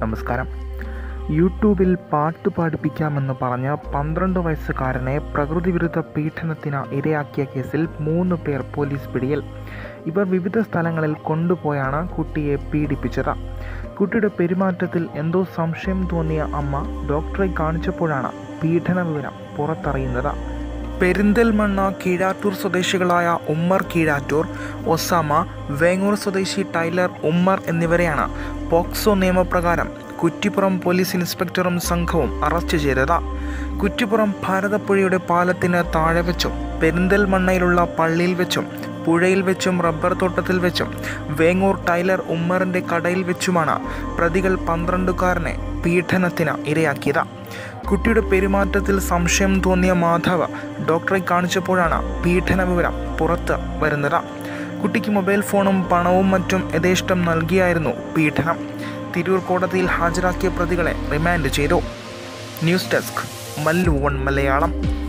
നമസ്കാരം യൂട്യൂബിൽ പാട്ട് പാടിപ്പിക്കാമെന്ന് പറഞ്ഞ് പന്ത്രണ്ട് വയസ്സുകാരനെ പ്രകൃതിവിരുദ്ധ പീഡനത്തിന് ഇരയാക്കിയ കേസിൽ മൂന്ന് പേർ പോലീസ് പിടിയിൽ ഇവർ വിവിധ സ്ഥലങ്ങളിൽ കൊണ്ടുപോയാണ് കുട്ടിയെ പീഡിപ്പിച്ചത് കുട്ടിയുടെ പെരുമാറ്റത്തിൽ എന്തോ സംശയം തോന്നിയ അമ്മ ഡോക്ടറെ കാണിച്ചപ്പോഴാണ് പീഡന വിവരം പുറത്തറിയുന്നത് പെരിന്തൽമണ്ണ കീഴാറ്റൂർ സ്വദേശികളായ ഉമ്മർ കീഴാറ്റൂർ ഒസാമ വേങ്ങൂർ സ്വദേശി ടൈലർ ഉമ്മർ എന്നിവരെയാണ് പോക്സോ നിയമപ്രകാരം കുറ്റിപ്പുറം പോലീസ് ഇൻസ്പെക്ടറും സംഘവും അറസ്റ്റ് ചെയ്തത് കുറ്റിപ്പുറം ഭാരതപ്പുഴയുടെ പാലത്തിന് താഴെ വെച്ചും പെരിന്തൽമണ്ണയിലുള്ള പള്ളിയിൽ വെച്ചും പുഴയിൽ വെച്ചും റബ്ബർ തോട്ടത്തിൽ വെച്ചും വേങ്ങൂർ ടൈലർ ഉമ്മറിൻ്റെ കടയിൽ വെച്ചുമാണ് പ്രതികൾ പന്ത്രണ്ടുകാരനെ പീഡനത്തിന് ഇരയാക്കിയത് കുട്ടിയുടെ പെരുമാറ്റത്തിൽ സംശയം തോന്നിയ മാധവ് ഡോക്ടറെ കാണിച്ചപ്പോഴാണ് പീഡന വിവരം പുറത്ത് വരുന്നത് കുട്ടിക്ക് മൊബൈൽ ഫോണും പണവും മറ്റും യഥേഷ്ടം നൽകിയായിരുന്നു പീഡനം തിരൂർ കോടതിയിൽ ഹാജരാക്കിയ പ്രതികളെ റിമാൻഡ് ചെയ്തു news desk Mallu one Malayalam